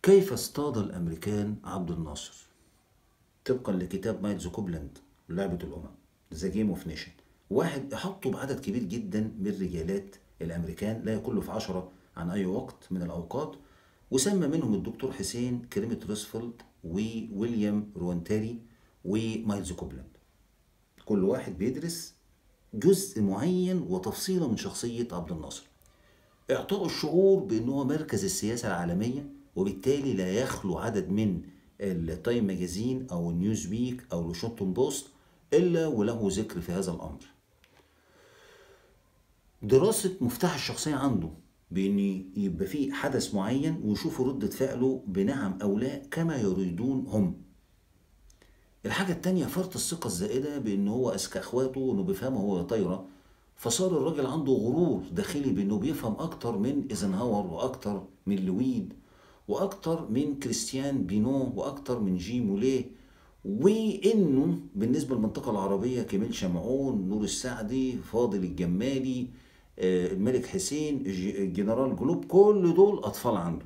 كيف اصطاد الأمريكان عبد الناصر طبقا لكتاب مايلز كوبلاند لعبة الأمم ذا جيم اوف نيشن واحد احطوا بعدد كبير جدا من رجالات الأمريكان لا يقل في عشرة عن أي وقت من الأوقات وسمى منهم الدكتور حسين كريمة روزفلت وويليام روانتاري ومايلز كوبلاند كل واحد بيدرس جزء معين وتفصيلة من شخصية عبد الناصر إعطاء الشعور بأنه مركز السياسة العالمية وبالتالي لا يخلو عدد من التايم ماجازين أو النيوز ويك أو الواشنطن بوست إلا وله ذكر في هذا الأمر دراسة مفتاح الشخصية عنده بأن يبقى فيه حدث معين ويشوفوا ردة فعله بنعم أو لا كما يريدون هم الحاجة التانية فرط الثقة الزائدة بأن هو أذكى إخواته وأنه بيفهمه هو طايرة فصار الراجل عنده غرور داخلي بأنه بيفهم أكتر من إيزنهاور وأكتر من لويد وأكتر من كريستيان بينو وأكتر من جي موليه وإنه بالنسبة للمنطقة العربية كمال شمعون نور السعدي فاضل الجمالي آه، الملك حسين الج- الجنرال جلوب كل دول أطفال عنده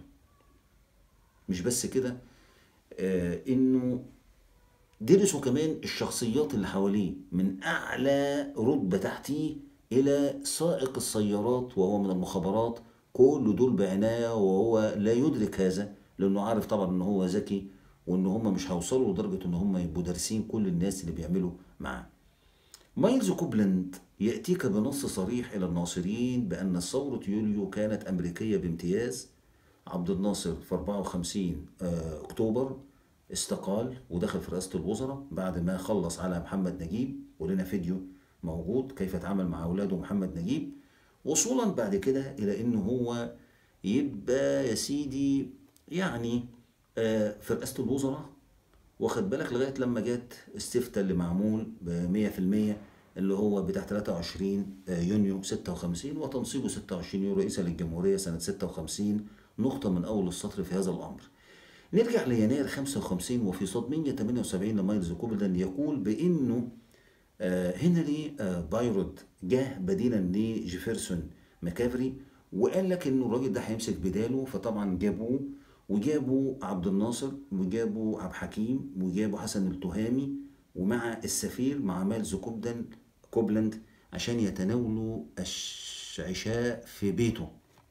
مش بس كده آه، إنه درسوا كمان الشخصيات اللي حواليه من أعلى رتبة تحتيه إلى سائق السيارات وهو من المخابرات كل دول بعناية وهو لا يدرك هذا لأنه عارف طبعا إن هو ذكي وإن هم مش هيوصلوا لدرجة إن هم يبقوا دارسين كل الناس اللي بيعملوا معاه. مايلز كوبلاند يأتيك بنص صريح إلى الناصريين بأن ثورة يوليو كانت أمريكية بامتياز عبد الناصر في 54 آه، أكتوبر استقال ودخل في رئاسة الوزراء بعد ما خلص على محمد نجيب ولنا فيديو موجود كيف اتعامل مع أولاده محمد نجيب وصولا بعد كده إلى إنه هو يبقى يا سيدي يعني آه، في رئاسة الوزراء واخد بالك لغايه لما جت استفتاء اللي معمول ب 100% اللي هو بتاع 23 يونيو 56 وتنصيبه 26 يونيو رئيسا للجمهوريه سنه 56 نقطه من اول السطر في هذا الامر. نرجع ليناير 55 وفي صدمية 78 لمايلز كوبلاند يقول بانه آه، هنري آه، بايرود جه بديلا لجيفرسون ماكافري وقال لك انه الراجل ده هيمسك بداله فطبعا جابوه وجابوا عبد الناصر وجابوا عبد الحكيم وجابوا حسن التهامي ومع السفير مع مايلز كوبلاند كوبلاند عشان يتناولوا العشاء في بيته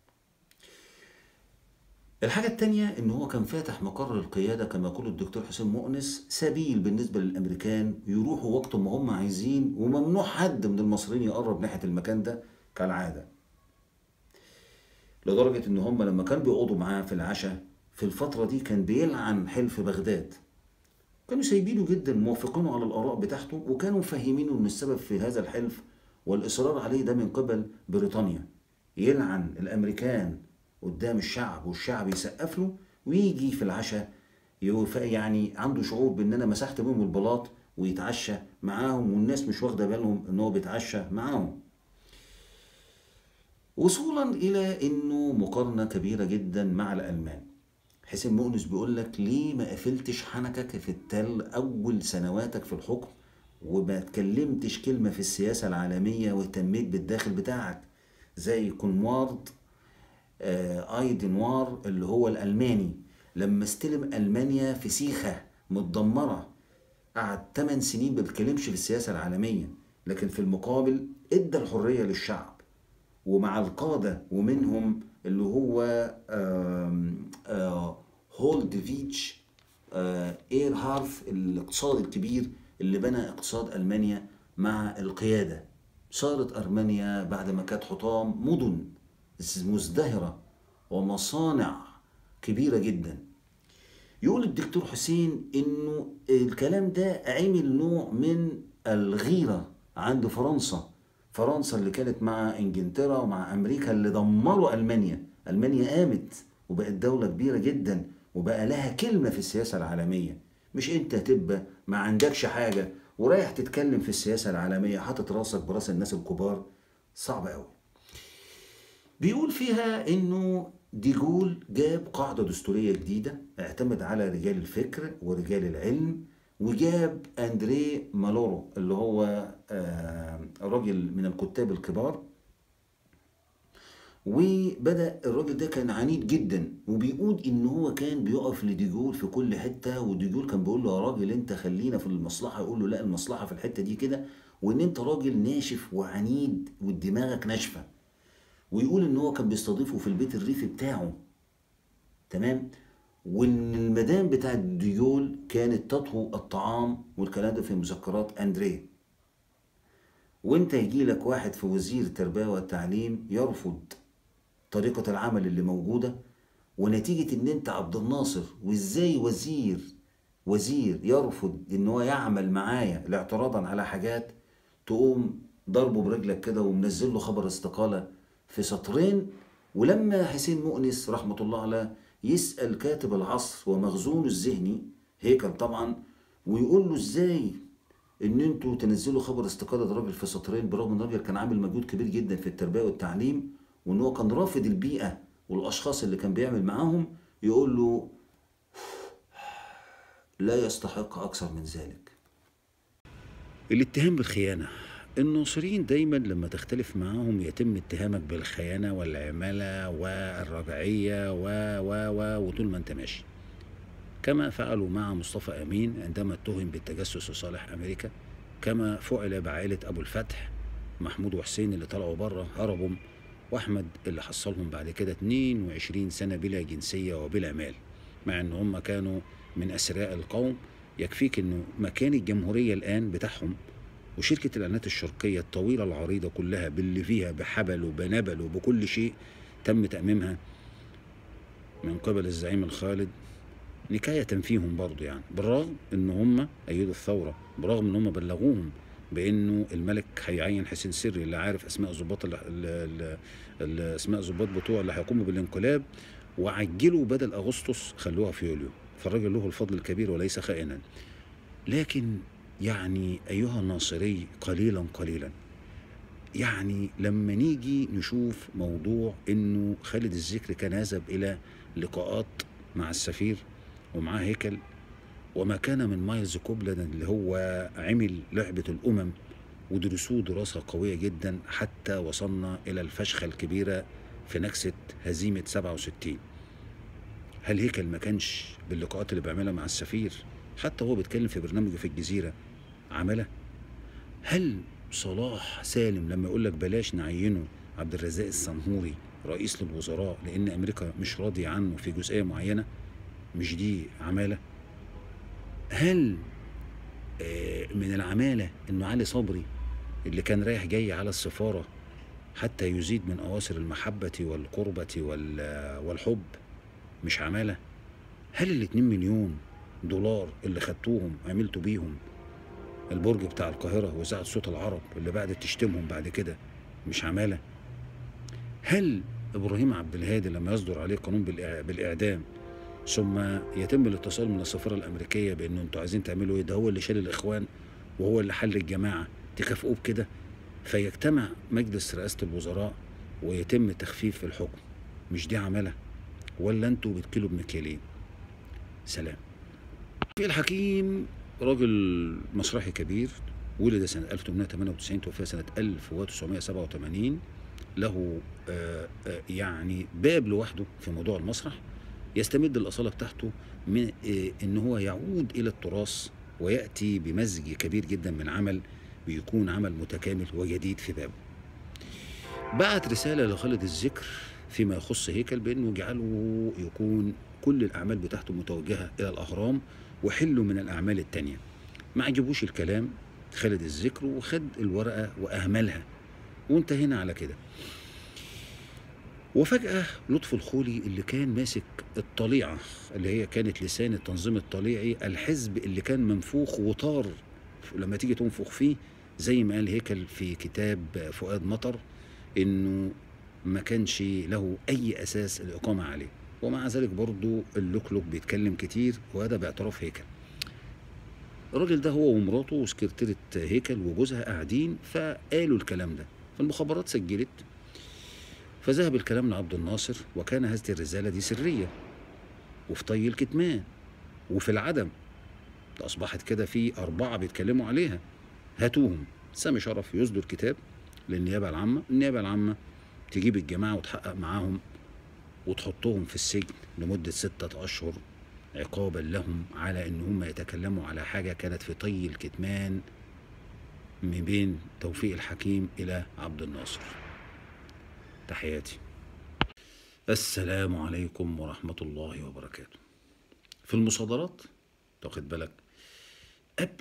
الحاجة التانية إن هو كان فاتح مقر القيادة كما يقول الدكتور حسين مؤنس سبيل بالنسبة للأمريكان يروحوا وقت ما هم عايزين وممنوع حد من المصريين يقرب ناحية المكان ده كالعادة لدرجة إن هم لما كانوا بيقعدوا معاه في العشاء في الفترة دي كان بيلعن حلف بغداد كانوا سايبينه جدا موافقينه على الآراء بتاعته وكانوا مفهمينه إن السبب في هذا الحلف والإصرار عليه ده من قبل بريطانيا يلعن الأمريكان قدام الشعب والشعب يسقف له ويجي في العشاء يوف- يعني عنده شعور بان انا مسحت بيهم البلاط ويتعشى معاهم والناس مش واخده بالهم ان هو بيتعشى معاهم وصولا الى انه مقارنه كبيره جدا مع الالمان حسين مؤنس بيقول لك ليه ما قفلتش حنكك في التل اول سنواتك في الحكم وما اتكلمتش كلمه في السياسه العالميه واهتميت بالداخل بتاعك زي كونوارد آه، ايدنوار اللي هو الالماني لما استلم المانيا في سيخه متدمره قعد 8 سنين ما بيتكلمش في السياسه العالميه لكن في المقابل ادى الحريه للشعب ومع القاده ومنهم اللي هو آم، آه، هولدفيتش آه، ايرهارف الاقتصاد الكبير اللي بنى اقتصاد المانيا مع القياده صارت ارمينيا بعد ما كانت حطام مدن مزدهره ومصانع كبيره جدا يقول الدكتور حسين انه الكلام ده عمل نوع من الغيره عند فرنسا فرنسا اللي كانت مع انجلترا ومع امريكا اللي دمروا المانيا المانيا قامت وبقت دوله كبيره جدا وبقى لها كلمه في السياسه العالميه مش انت تبقى ما عندكش حاجه ورايح تتكلم في السياسه العالميه حاطط راسك براس الناس الكبار صعب قوي بيقول فيها انه ديجول جاب قاعدة دستورية جديدة اعتمد على رجال الفكر ورجال العلم وجاب اندريه مالورو اللي هو آه، راجل من الكتاب الكبار وبدأ الراجل ده كان عنيد جدا وبيقول ان هو كان بيقف لديجول في كل حتة وديجول كان بيقول له يا راجل انت خلينا في المصلحة يقول له لا المصلحة في الحتة دي كده وان انت راجل ناشف وعنيد ودماغك ناشفة ويقول ان هو كان بيستضيفه في البيت الريفي بتاعه تمام وان المدام بتاعت ديول كانت تطهو الطعام والكلام ده في مذكرات اندريه وانت يجي لك واحد في وزير التربيه والتعليم يرفض طريقه العمل اللي موجوده ونتيجه ان انت عبد الناصر وازاي وزير وزير يرفض ان هو يعمل معايا لاعتراضا على حاجات تقوم ضربه برجلك كده ومنزل له خبر استقاله في سطرين ولما حسين مؤنس رحمه الله عليه يسال كاتب العصر ومخزونه الذهني هيكل طبعا ويقول له ازاي ان انتوا تنزلوا خبر استقاله راجل في سطرين برغم ان الراجل كان عامل مجهود كبير جدا في التربيه والتعليم وان هو كان رافض البيئه والاشخاص اللي كان بيعمل معاهم يقول له لا يستحق اكثر من ذلك الاتهام بالخيانه الناصريين دايما لما تختلف معاهم يتم اتهامك بالخيانه والعماله والرجعيه و و و وطول ما انت ماشي كما فعلوا مع مصطفى امين عندما اتهم بالتجسس لصالح امريكا كما فعل بعائله ابو الفتح محمود وحسين اللي طلعوا بره هربوا واحمد اللي حصلهم بعد كده 22 سنه بلا جنسيه وبلا مال مع ان هم كانوا من اسراء القوم يكفيك انه مكان الجمهوريه الان بتاعهم وشركه الاعلانات الشرقيه الطويله العريضه كلها باللي فيها بحبل وبنبل وبكل شيء تم تاميمها من قبل الزعيم الخالد نكاية فيهم برضه يعني بالرغم ان هم ايدوا الثورة برغم ان هم بلغوهم بانه الملك هيعين حسين سري اللي عارف اسماء الضباط اللي- اللي- اللي- اسماء الضباط بتوع اللي هيقوموا بالانقلاب وعجلوا بدل اغسطس خلوها في يوليو فالراجل له الفضل الكبير وليس خائنا لكن يعني ايها الناصري قليلا قليلا يعني لما نيجي نشوف موضوع انه خالد الذكر كان يذهب الى لقاءات مع السفير ومعاه هيكل وما كان من مايلز كوبلاند اللي هو عمل لعبة الأمم ودرسوه دراسة قوية جدا حتى وصلنا إلى الفشخة الكبيرة في نكسة هزيمة 67 هل هيكل ما كانش باللقاءات اللي بيعملها مع السفير حتى هو بيتكلم في برنامجه في الجزيرة عملها هل صلاح سالم لما يقول لك بلاش نعينه عبد الرزاق السنهوري رئيس للوزراء لأن أمريكا مش راضية عنه في جزئية معينة مش دي عمالة هل آه، من العمالة إنه علي صبري اللي كان رايح جاي على السفارة حتى يزيد من أواصر المحبة والقربة وال- والحب مش عمالة هل الاتنين مليون دولار اللي خدتوهم عملتوا بيهم البرج بتاع القاهرة وإذاعة صوت العرب اللي بعد تشتمهم بعد كده مش عمالة هل إبراهيم عبد الهادي لما يصدر عليه قانون بالإع- بالإعدام ثم يتم الاتصال من السفارة الأمريكية بأنه أنتوا عايزين تعملوا إيه ده هو اللي شال الإخوان وهو اللي حل الجماعة تكافئوه بكده فيجتمع مجلس رئاسة الوزراء ويتم تخفيف الحكم مش دي عملة ولا أنتوا بتكيلوا بمكيالين سلام في الحكيم راجل مسرحي كبير ولد سنة 1898 توفي سنة 1987 له آه، آه، يعني باب لوحده في موضوع المسرح يستمد الأصالة بتاعته من آه، إن هو يعود إلى التراث ويأتي بمزج كبير جدا من عمل بيكون عمل متكامل وجديد في بابه بعت رسالة لخالد الذكر فيما يخص هيكل بأنه يجعله يكون كل الأعمال بتاعته متوجهة إلى الأهرام وحلوا من الأعمال التانية ما عجبوش الكلام خالد الذكر وخد الورقة وأهملها وانتهينا على كده وفجأة لطفي الخولي اللي كان ماسك الطليعة اللي هي كانت لسان التنظيم الطليعي الحزب اللي كان منفوخ وطار لما تيجي تنفخ فيه زي ما قال هيكل في كتاب فؤاد مطر انه ما كانش له اي اساس الاقامة عليه ومع ذلك برضو اللوكلوك بيتكلم كتير وهذا باعتراف هيكل الراجل ده هو ومراته وسكرتيرة هيكل وجوزها قاعدين فقالوا الكلام ده فالمخابرات سجلت فذهب الكلام لعبد الناصر وكان هذه الرسالة دي سرية وفي طي الكتمان وفي العدم ده أصبحت كده في أربعة بيتكلموا عليها هاتوهم سامي شرف يصدر كتاب للنيابة العامة النيابة العامة تجيب الجماعة وتحقق معاهم وتحطهم في السجن لمدة ستة أشهر عقابا لهم على إن هم يتكلموا على حاجة كانت في طي الكتمان من بين توفيق الحكيم إلى عبد الناصر تحياتي السلام عليكم ورحمة الله وبركاته في المصادرات تاخد بالك قبل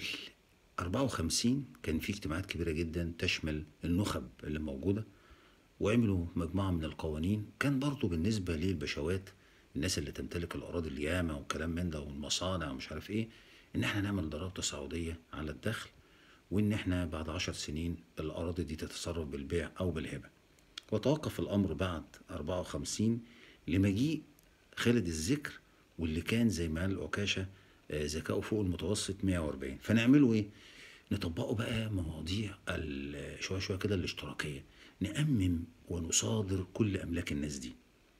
54 كان في اجتماعات كبيرة جدا تشمل النخب اللي موجودة وعملوا مجموعة من القوانين كان برضو بالنسبة للبشوات الناس اللي تمتلك الأراضي اليامة والكلام من ده والمصانع ومش عارف إيه إن إحنا نعمل ضرائب تصاعدية على الدخل وإن إحنا بعد عشر سنين الأراضي دي تتصرف بالبيع أو بالهبة وتوقف الأمر بعد 54 لمجيء خالد الذكر واللي كان زي ما قال عكاشة آه، ذكائه فوق المتوسط 140 فنعمله إيه؟ نطبقه بقى مواضيع ال- شوية شوية كده الاشتراكية نأمم ونصادر كل أملاك الناس دي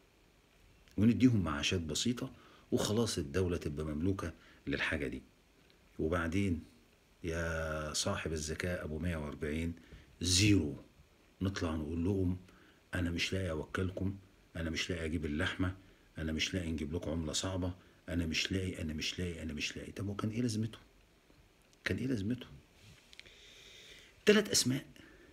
ونديهم معاشات بسيطة وخلاص الدولة تبقى مملوكة للحاجة دي وبعدين يا صاحب الذكاء أبو 140 زيرو نطلع نقول لهم أنا مش لاقي أوكلكم أنا مش لاقي أجيب اللحمة أنا مش لاقي نجيب لكم عملة صعبة أنا مش لاقي أنا مش لاقي أنا مش لاقي طب وكان إيه لازمته؟ كان إيه لازمته؟ تلات أسماء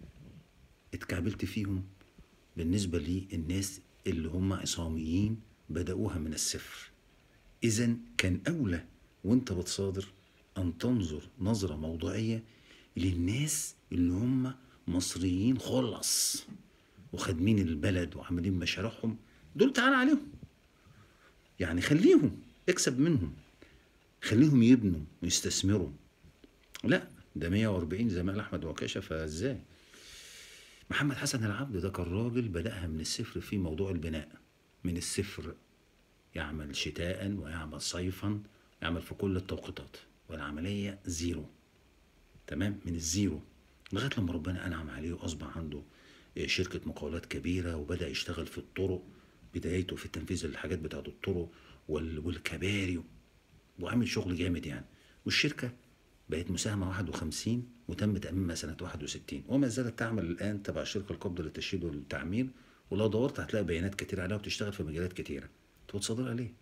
اتكعبلت فيهم بالنسبة للناس اللي هم عصاميين بدأوها من الصفر إذا كان أولى وأنت بتصادر أن تنظر نظرة موضوعية للناس اللي هم مصريين خلص وخادمين البلد وعاملين مشاريعهم دول تعال عليهم يعني خليهم اكسب منهم خليهم يبنوا ويستثمروا لا ده 140 زي ما قال احمد وكاشه فازاي محمد حسن العبد ده كان راجل بدأها من الصفر في موضوع البناء من الصفر يعمل شتاء ويعمل صيفا يعمل في كل التوقيتات والعملية زيرو تمام من الزيرو لغاية لما ربنا أنعم عليه وأصبح عنده آه، شركة مقاولات كبيرة وبدأ يشتغل في الطرق بدايته في التنفيذ الحاجات بتاعت الطرق وال- والكباري وعامل شغل جامد يعني والشركة بقت مساهمة 51 وتم تأميمها سنة 61 وما زالت تعمل الآن تبع شركة القبضة للتشييد والتعمير ولو دورت هتلاقي بيانات كتير عليها وتشتغل في مجالات كتيرة انت بتصادرها ليه؟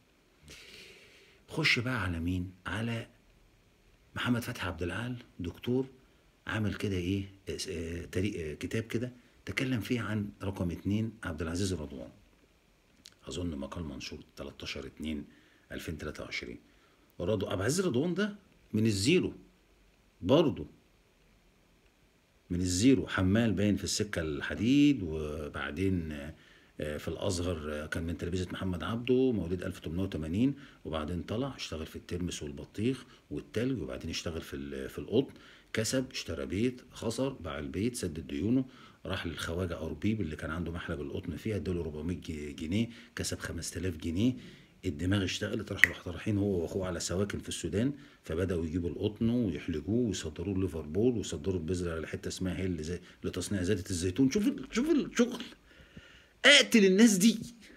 خش بقى على مين؟ على محمد فتحي عبد العال دكتور عمل كده ايه آه، آه، تاريخ آه، كتاب كده تكلم فيه عن رقم اتنين عبد العزيز رضوان اظن مقال منشور 13 2 2023 رضو عبد العزيز رضوان ده من الزيرو برضه من الزيرو حمال باين في السكة الحديد وبعدين آه، آه، في الأصغر آه، كان من تلفزيون محمد عبده مواليد 1880 وبعدين طلع اشتغل في الترمس والبطيخ والتلج وبعدين اشتغل في ال- في القطن كسب اشترى بيت خسر باع البيت سدد ديونه راح للخواجة أربيب اللي كان عنده محلب القطن فيها اداله 400 ج- جنيه كسب 5000 جنيه الدماغ اشتغلت راحوا رايحين هو واخوه على سواكن في السودان فبداوا يجيبوا القطن ويحلجوه ويصدروه ليفربول ويصدروا البذره على حته اسمها هيل زي لتصنيع زيت الزيتون شوف ال- شوف الشغل اقتل الناس دي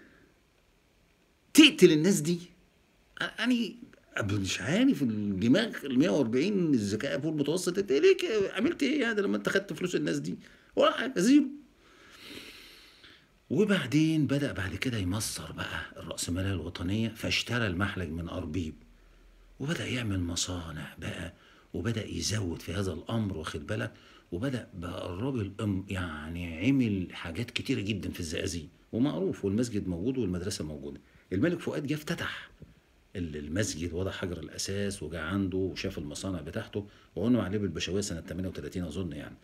تقتل الناس دي يعني مش عارف الدماغ ال 140 الذكاء فوق المتوسط انت ليه كده؟ عملت ايه يعني لما انت خدت فلوس الناس دي؟ ولا حاجه زيرو وبعدين بدأ بعد كده يمصر بقى الرأسمالية الوطنية فاشترى المحلج من أربيب وبدأ يعمل مصانع بقى وبدأ يزود في هذا الأمر واخد بالك وبدأ بقى الراجل أم- يعني عمل حاجات كتيرة جدا في الزقازيق ومعروف والمسجد موجود والمدرسة موجودة الملك فؤاد جه افتتح ال- المسجد وضع حجر الأساس وجا عنده وشاف المصانع بتاعته وقلنا عليه بالبشوية سنة 38 أظن يعني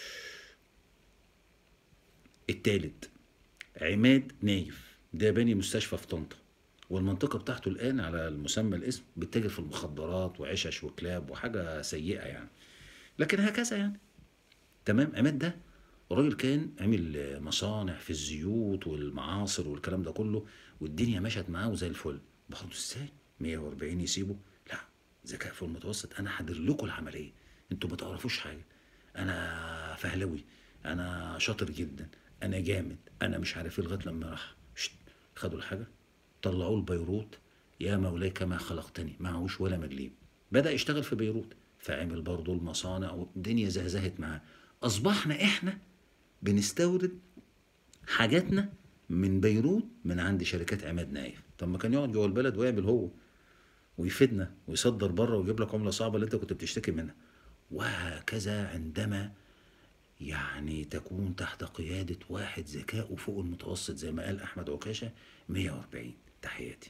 التالت عماد نايف ده باني مستشفى في طنطا والمنطقة بتاعته الآن على المسمى الاسم بتتاجر في المخدرات وعشش وكلاب وحاجة سيئة يعني لكن هكذا يعني تمام عماد ده الراجل كان عمل مصانع في الزيوت والمعاصر والكلام ده كله والدنيا مشت معاه وزي الفل برضه ازاي 140 يسيبه لا ذكاء في المتوسط انا حاضر لكم العمليه انتوا ما تعرفوش حاجه انا فهلوي انا شاطر جدا انا جامد انا مش عارف ايه لغايه لما راح شت، خدوا الحاجه طلعوه لبيروت يا مولاي كما خلقتني معهوش ولا مليم بدا يشتغل في بيروت فعمل برضه المصانع والدنيا زهزهت معاه اصبحنا احنا بنستورد حاجاتنا من بيروت من عند شركات عماد نايف طب ما كان يقعد جوه البلد ويعمل هو ويفيدنا ويصدر بره ويجيب لك عمله صعبه اللي انت كنت بتشتكي منها وهكذا عندما يعني تكون تحت قيادة واحد ذكاؤه فوق المتوسط زي ما قال أحمد عكاشة 140 تحياتي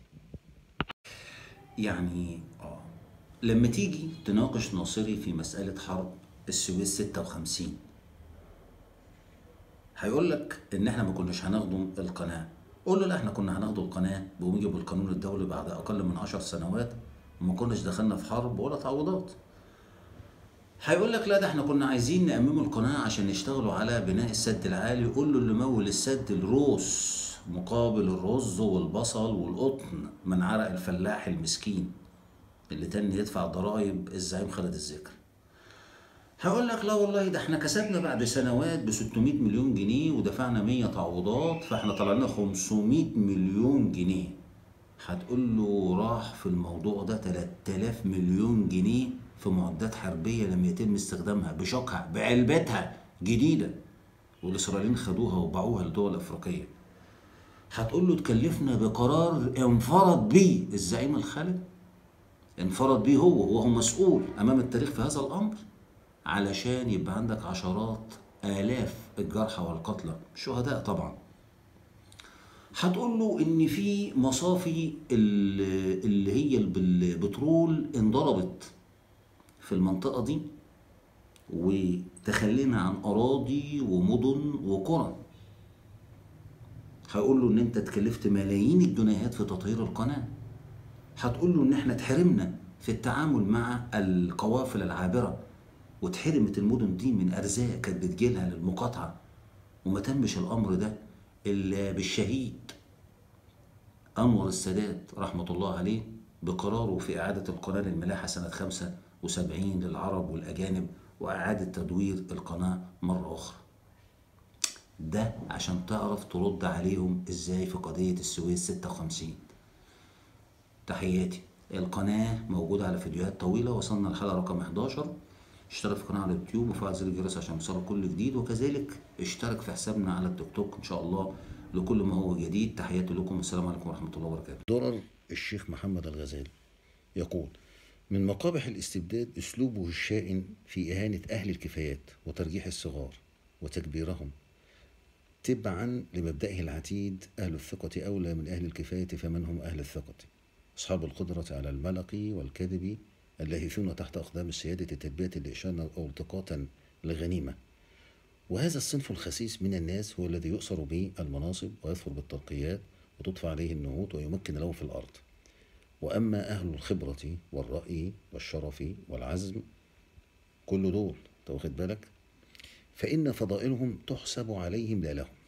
يعني آه لما تيجي تناقش ناصري في مسألة حرب السويس 56 هيقول لك ان احنا ما كناش هنخدم القناه قول له لا احنا كنا هناخد القناه بموجب القانون الدولي بعد اقل من عشر سنوات وما كناش دخلنا في حرب ولا تعويضات هيقول لك لا ده احنا كنا عايزين نأمموا القناه عشان يشتغلوا على بناء السد العالي قول له اللي مول السد الروس مقابل الرز والبصل والقطن من عرق الفلاح المسكين اللي تاني يدفع ضرائب الزعيم خالد الذكر هقول لك لا والله ده احنا كسبنا بعد سنوات ب 600 مليون جنيه ودفعنا 100 تعويضات فاحنا طلعنا 500 مليون جنيه هتقول له راح في الموضوع ده 3000 مليون جنيه في معدات حربيه لم يتم استخدامها بشوكها بعلبتها جديده والاسرائيليين خدوها وباعوها لدول افريقيه هتقول له تكلفنا بقرار انفرد بيه الزعيم الخالد انفرد بيه هو وهو مسؤول امام التاريخ في هذا الامر علشان يبقى عندك عشرات آلاف الجرحى والقتلى شهداء طبعا هتقول له ان في مصافي ال- اللي هي بالبترول انضربت في المنطقة دي وتخلينا عن أراضي ومدن وقرى هيقول له ان انت اتكلفت ملايين الجنيهات في تطهير القناة هتقول له ان احنا اتحرمنا في التعامل مع القوافل العابرة واتحرمت المدن دي من ارزاق كانت بتجيلها للمقاطعة وما تمش الامر ده الا بالشهيد انور السادات رحمة الله عليه بقراره في اعادة القناة للملاحة سنة 75 للعرب والاجانب واعادة تدوير القناة مرة اخرى ده عشان تعرف ترد عليهم ازاي في قضية السويس 56 تحياتي القناة موجودة على فيديوهات طويلة وصلنا الحلقة رقم 11 اشترك في القناة على اليوتيوب وفعل زر الجرس عشان يوصلك كل جديد وكذلك اشترك في حسابنا على التيك توك ان شاء الله لكل ما هو جديد تحياتي لكم والسلام عليكم ورحمة الله وبركاته درر الشيخ محمد الغزالي يقول من مقابح الاستبداد اسلوبه الشائن في اهانة اهل الكفايات وترجيح الصغار وتكبيرهم تبعا لمبدئه العتيد أهل الثقة أولى من أهل الكفاية فمن هم أهل الثقة أصحاب القدرة على الملق والكذب اللاهثون تحت أقدام السيادة تلبية الإشانة أو التقاطا لغنيمة وهذا الصنف الخسيس من الناس هو الذي يؤثر به المناصب ويظفر بالترقيات وتدفع عليه النهوض ويمكن له في الأرض وأما أهل الخبرة والرأي والشرف والعزم كل دول أنت واخد بالك فإن فضائلهم تحسب عليهم لا لهم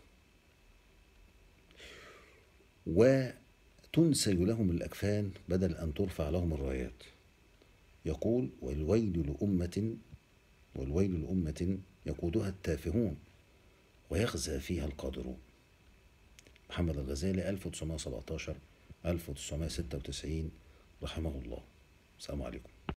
وتنسج لهم الأكفان بدل أن ترفع لهم الرايات يقول والويل لأمة والويل لأمة يقودها التافهون ويغزى فيها القادرون محمد الغزالي 1917 1996 رحمه الله السلام عليكم